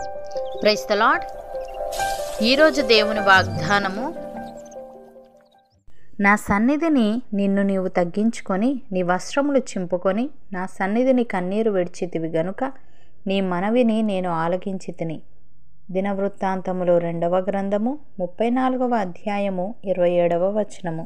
price the lord ఈరోజు దేవుని వాగ్దానము నా సన్నిధిని నిన్ను నీవు తగ్గించుకొని నీ వస్త్రములు చింపుకొని నా సన్నిధిని కన్నీరు విడిచితివి గనుక నీ మనవిని నేను ఆలకించి తిని దినవృత్తాంతములు రెండవ గ్రంథము ముప్పై నాలుగవ అధ్యాయము ఇరవై ఏడవ వచనము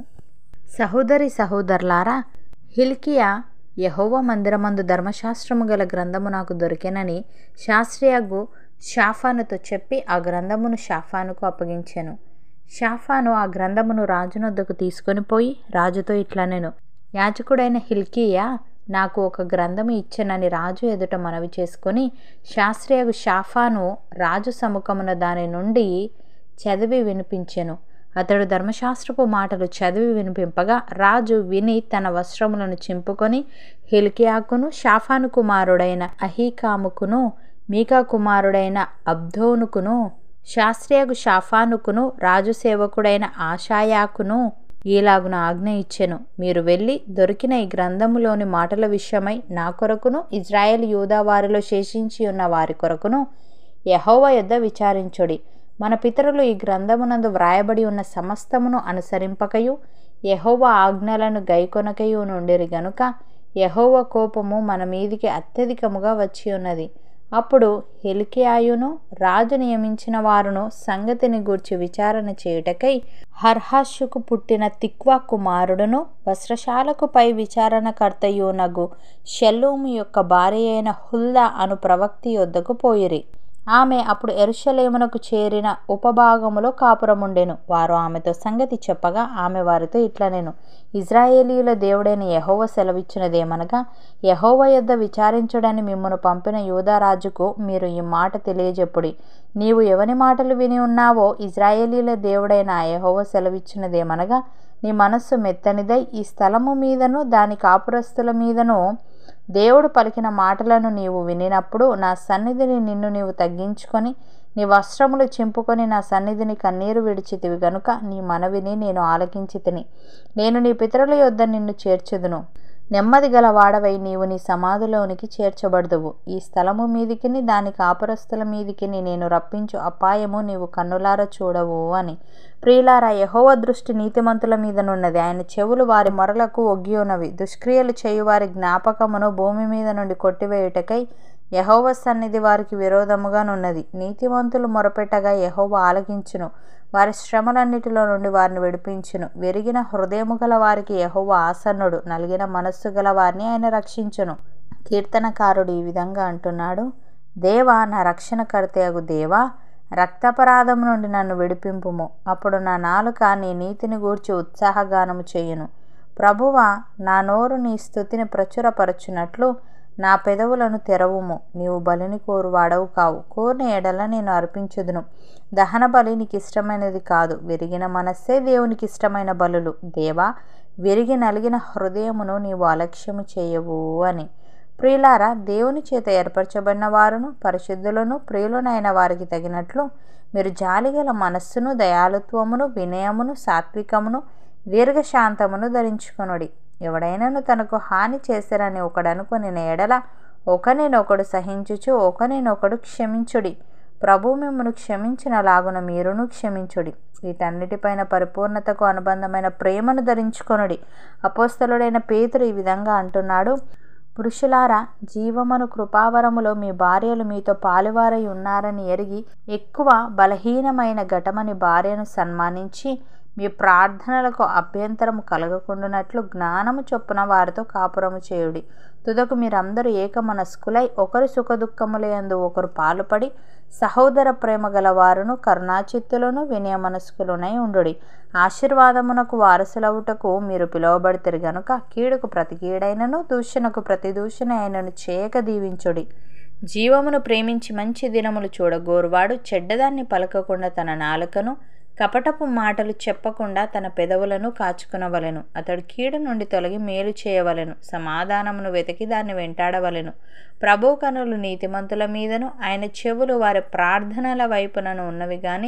సహోదరి సహోదరులారా హిల్కియా యహోవ మందిరమందు ధర్మశాస్త్రము గల గ్రంథము నాకు దొరికెనని శాస్త్రియగు షాఫానుతో చెప్పి ఆ గ్రంథమును షాఫానుకు అప్పగించాను షాఫాను ఆ గ్రంథమును రాజునొద్దకు తీసుకొని పోయి రాజుతో ఇట్లా నేను యాజకుడైన హిల్కియా నాకు ఒక గ్రంథము ఇచ్చనని రాజు ఎదుట మనవి చేసుకొని శాస్త్రియగు షాఫాను రాజు సముఖమున దాని నుండి చదివి వినిపించెను అతడు ధర్మశాస్త్రపు మాటలు చదివి వినిపింపగా రాజు విని తన వస్త్రములను చింపుకొని హిల్కియాకును షాఫాను కుమారుడైన అహీకాముకును మీకా కుమారుడైన అబ్దోనుకును శాస్త్రియగు షాఫానుకును రాజు సేవకుడైన ఆశాయాకును ఈలాగున ఆజ్ఞ ఇచ్చెను మీరు వెళ్ళి దొరికిన ఈ గ్రంథములోని మాటల విషయమై నా కొరకును ఇజ్రాయెల్ యూదా వారిలో శేషించి ఉన్న వారి కొరకును యహోవ యొద్ద విచారించుడి మన పితరులు ఈ గ్రంథమునందు వ్రాయబడి ఉన్న సమస్తమును అనుసరింపకయు యహోవ ఆజ్ఞలను గైకొనకయు నుండిరి గనుక యహోవ కోపము మన మీదికి అత్యధికముగా వచ్చి ఉన్నది అప్పుడు హిల్కియాయును రాజు నియమించిన వారును సంగతిని గూర్చి విచారణ చేయుటకై హర్హాషుకు పుట్టిన తిక్వా కుమారుడును వస్త్రశాలకు పై విచారణకర్తయునగు షెల్లూము యొక్క భార్య అయిన హుల్దా అను ప్రవక్తి యొద్దకు పోయిరి ఆమె అప్పుడు ఎరుషలేమునకు చేరిన ఉపభాగములో కాపురముండెను వారు ఆమెతో సంగతి చెప్పగా ఆమె వారితో ఇట్లా నేను ఇజ్రాయేలీల దేవుడైన యహోవ సెలవిచ్చినదేమనగా యహోవ యొద్ద విచారించుడని మిమ్మను పంపిన యూదారాజుకు మీరు ఈ మాట తెలియజెప్పుడి నీవు ఎవని మాటలు విని ఉన్నావో ఇజ్రాయేలీల దేవుడైన యహోవ సెలవిచ్చినదేమనగా నీ మనస్సు మెత్తనిదై ఈ స్థలము మీదను దాని కాపురస్తుల మీదను దేవుడు పలికిన మాటలను నీవు వినినప్పుడు నా సన్నిధిని నిన్ను నీవు తగ్గించుకొని నీ వస్త్రములు చింపుకొని నా సన్నిధిని కన్నీరు విడిచితివి గనుక నీ మనవిని నేను ఆలకించి తిని నేను నీ పితరుల యొద్ద నిన్ను చేర్చుదును నెమ్మది గల వాడవై నీవు నీ సమాధిలోనికి చేర్చబడదువు ఈ స్థలము మీదికిని దాని కాపురస్తుల మీదికిని నేను రప్పించు అపాయము నీవు కన్నులార చూడవు అని ప్రియులారా యహోవ దృష్టి నీతిమంతుల మీదనున్నది ఆయన చెవులు వారి మొరలకు ఒగ్గి ఉన్నవి దుష్క్రియలు చేయు వారి జ్ఞాపకమును భూమి మీద నుండి కొట్టివేయుటకై యహోవ సన్నిధి వారికి విరోధముగానున్నది నీతిమంతులు మొరపెట్టగా యహోవ ఆలకించును వారి శ్రమలన్నిటిలో నుండి వారిని విడిపించును విరిగిన హృదయము గల వారికి యహోవ ఆసన్నుడు నలిగిన మనస్సు గల వారిని ఆయన రక్షించును కీర్తనకారుడు ఈ విధంగా అంటున్నాడు దేవా నా రక్షణకర్తయగు దేవా రక్తపరాధము నుండి నన్ను విడిపింపుము అప్పుడు నా నాలుక నీ నీతిని గూర్చి ఉత్సాహగానము చేయును ప్రభువా నా నోరు నీ స్థుతిని ప్రచురపరచునట్లు నా పెదవులను తెరవుము నీవు బలిని కోరు వాడవు కావు కోరిన ఎడల నేను అర్పించుదును దహన బలి నీకు ఇష్టమైనది కాదు విరిగిన మనస్సే దేవునికి ఇష్టమైన బలులు దేవా విరిగి నలిగిన హృదయమును నీవు అలక్ష్యము చేయవు అని ప్రియులారా దేవుని చేత ఏర్పరచబడిన వారును పరిశుద్ధులను ప్రియులనైన వారికి తగినట్లు మీరు జాలిగల మనస్సును దయాలుత్వమును వినయమును సాత్వికమును దీర్ఘశాంతమును ధరించుకొనుడి ఎవడైనాను తనకు హాని చేశారని ఒకడనుకొని ఎడల ఒకనినొకడు సహించుచు ఒకనినొకడు క్షమించుడి ప్రభు మిమ్మను క్షమించినలాగున మీరును క్షమించుడి వీటన్నిటిపైన పరిపూర్ణతకు అనుబంధమైన ప్రేమను ధరించుకొనుడి అపోస్తలుడైన పేతురు ఈ విధంగా అంటున్నాడు పురుషులారా జీవమను కృపావరములో మీ భార్యలు మీతో పాలువారై ఉన్నారని ఎరిగి ఎక్కువ బలహీనమైన ఘటమని భార్యను సన్మానించి మీ ప్రార్థనలకు అభ్యంతరము కలగకుండానట్లు జ్ఞానము చొప్పున వారితో కాపురము చేయుడి తుదకు మీరందరూ ఏకమనస్కులై ఒకరి సుఖదుఖములందు ఒకరు పాలుపడి సహోదర ప్రేమ గలవారును కరుణాచిత్తులను వినయమనస్కులునై ఉండుడి ఆశీర్వాదమునకు వారసులవుటకు మీరు పిలువబడితే గనుక కీడుకు ప్రతి కీడైనను దూషణకు ప్రతి దూషణ అయినను చేయక దీవించుడి జీవమును ప్రేమించి మంచి దినములు చూడగోరువాడు చెడ్డదాన్ని పలకకుండా తన నాలుకను కపటపు మాటలు చెప్పకుండా తన పెదవులను కాచుకునవలెను అతడు కీడు నుండి తొలగి మేలు చేయవలెను సమాధానమును వెతికి దాన్ని వెంటాడవలెను ప్రభు కనులు నీతిమంతుల మీదను ఆయన చెవులు వారి ప్రార్థనల వైపునను ఉన్నవి గాని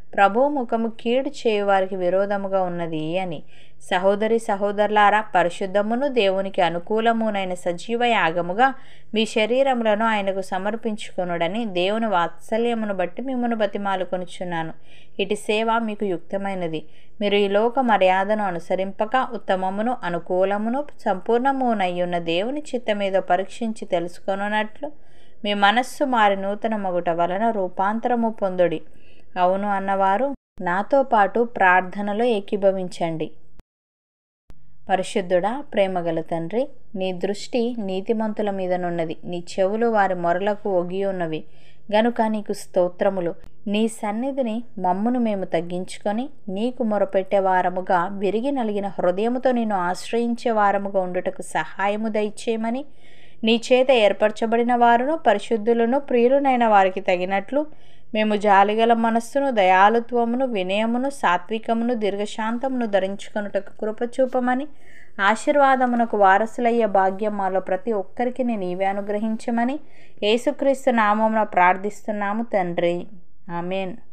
ప్రభు ముఖము కీడు చేయు వారికి విరోధముగా ఉన్నది అని సహోదరి సహోదరులారా పరిశుద్ధమును దేవునికి అనుకూలమునైన సజీవ యాగముగా మీ శరీరములను ఆయనకు సమర్పించుకొనుడని దేవుని వాత్సల్యమును బట్టి మిమ్మను బతిమాలుకొనుచున్నాను ఇటు సేవ మీకు యుక్తమైనది మీరు ఈ లోక మర్యాదను అనుసరింపక ఉత్తమమును అనుకూలమును సంపూర్ణమునయ్యున్న దేవుని చిత్తమేదో పరీక్షించి తెలుసుకొనున్నట్లు మీ మనస్సు మారి నూతన మగుట వలన రూపాంతరము పొందుడి అవును అన్నవారు నాతో పాటు ప్రార్థనలో ఏకీభవించండి పరిశుద్ధుడా ప్రేమగల తండ్రి నీ దృష్టి నీతిమంతుల మీదనున్నది నీ చెవులు వారి మొరలకు ఒగి ఉన్నవి గనుక నీకు స్తోత్రములు నీ సన్నిధిని మమ్మును మేము తగ్గించుకొని నీకు మొరపెట్టే వారముగా విరిగి నలిగిన హృదయముతో నేను ఆశ్రయించే వారముగా ఉండుటకు సహాయము దయచేయమని నీ చేత ఏర్పరచబడిన వారును పరిశుద్ధులను ప్రియులనైన వారికి తగినట్లు మేము జాలిగల మనస్సును దయాలుత్వమును వినయమును సాత్వికమును దీర్ఘశాంతమును ధరించుకొనుటకు కృపచూపమని ఆశీర్వాదమునకు వారసులయ్యే భాగ్యం మాలో ప్రతి ఒక్కరికి నీవే అనుగ్రహించమని యేసుక్రీస్తు నామమున ప్రార్థిస్తున్నాము తండ్రి ఆమెన్